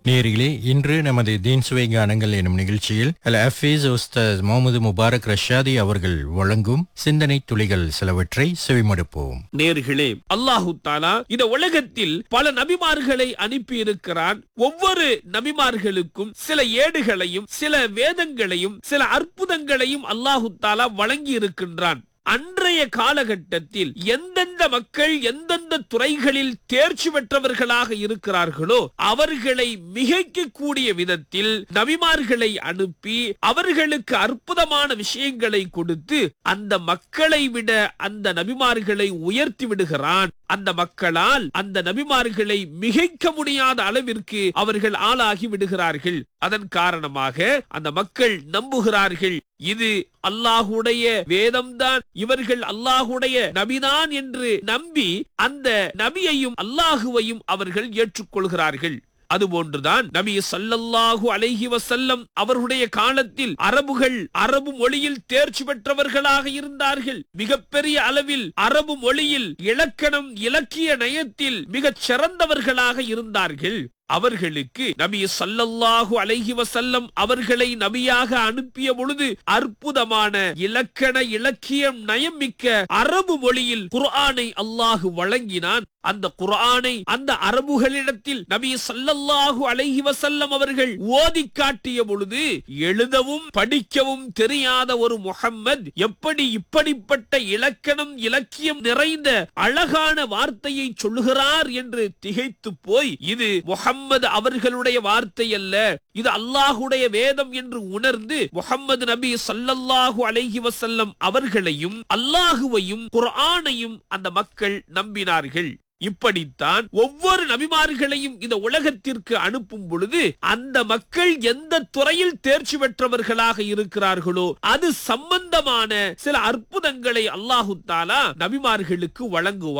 நேரிலே இன்று நமது தீன் சுவை கானங்கள் எனும் நிகழ்ச்சியில் அல் ஹஃபீஸ் உஸ்தாத் முகமது முபாரக் ரஷாதி அவர்கள் வழங்கும் சிந்தனை துளிகள் சிலவற்றை செவிமடுப்போம் நேர்களே அல்லாஹு தாலா இந்த உலகத்தில் பல நபிமார்களை அனுப்பி இருக்கிறான் ஒவ்வொரு நபிமார்களுக்கும் சில ஏடுகளையும் சில வேதங்களையும் சில அற்புதங்களையும் அல்லாஹு தாலா வழங்கி இருக்கின்றான் அன்றைய காலகட்டத்தில் எந்தெந்த மக்கள் எந்தெந்த துறைகளில் தேர்ச்சி பெற்றவர்களாக இருக்கிறார்களோ அவர்களை மிகைக்கக்கூடிய விதத்தில் நபிமார்களை அனுப்பி அவர்களுக்கு அற்புதமான விஷயங்களை கொடுத்து அந்த மக்களை விட அந்த நபிமார்களை உயர்த்தி விடுகிறான் அந்த மக்களால் அந்த நபிமார்களை மிகைக்க முடியாத அளவிற்கு அவர்கள் ஆளாகி விடுகிறார்கள் அதன் காரணமாக அந்த மக்கள் நம்புகிறார்கள் இது அல்லாஹுடைய வேதம்தான் இவர்கள் அல்லாஹுடைய நபிதான் என்று நம்பி அந்த நபியையும் அல்லாஹுவையும் அவர்கள் ஏற்றுக்கொள்கிறார்கள் அதுபோன்றுதான் நபி சல்லல்லாஹு அலைஹி வசல்லம் அவர்களுடைய காலத்தில் அரபுகள் அரபு மொழியில் தேர்ச்சி பெற்றவர்களாக இருந்தார்கள் மிகப்பெரிய அளவில் அரபு மொழியில் இலக்கணம் இலக்கிய நயத்தில் மிகச் சிறந்தவர்களாக இருந்தார்கள் அவர்களுக்கு நபி சல்லல்லாஹு அலைஹி வசல்லம் அவர்களை நபியாக அனுப்பிய பொழுது அற்புதமான இலக்கண இலக்கியம் நயம் மிக்க அரபு மொழியில் குர்ஆனை அல்லாஹு வழங்கினான் அந்த குர்ஆனை அந்த அரபுகளிடத்தில் நபி சல்லல்லாஹு அலைஹி வசல்லம் அவர்கள் ஓதி காட்டிய பொழுது எழுதவும் படிக்கவும் தெரியாத ஒரு முஹம்மத் எப்படி இப்படிப்பட்ட இலக்கணம் இலக்கியம் நிறைந்த அழகான வார்த்தையை சொல்லுகிறார் என்று திகைத்து போய் இது முஹம்மது அவர்களுடைய வார்த்தை அல்ல இது அல்லாஹுடைய வேதம் என்று உணர்ந்து முஹம்மது நபி சல்லல்லாஹு அலைஹி வசல்லம் அவர்களையும் அல்லாஹுவையும் குர்ஆனையும் அந்த மக்கள் நம்பினார்கள் இப்படித்தான் ஒவ்வொரு நபிமார்களையும் இந்த உலகத்திற்கு அனுப்பும் பொழுது அந்த மக்கள் எந்த துறையில் தேர்ச்சி பெற்றவர்களாக இருக்கிறார்களோ அது சம்பந்தமான சில அற்புதங்களை அல்லாஹு தாலா நபிமார்களுக்கு வழங்குவார்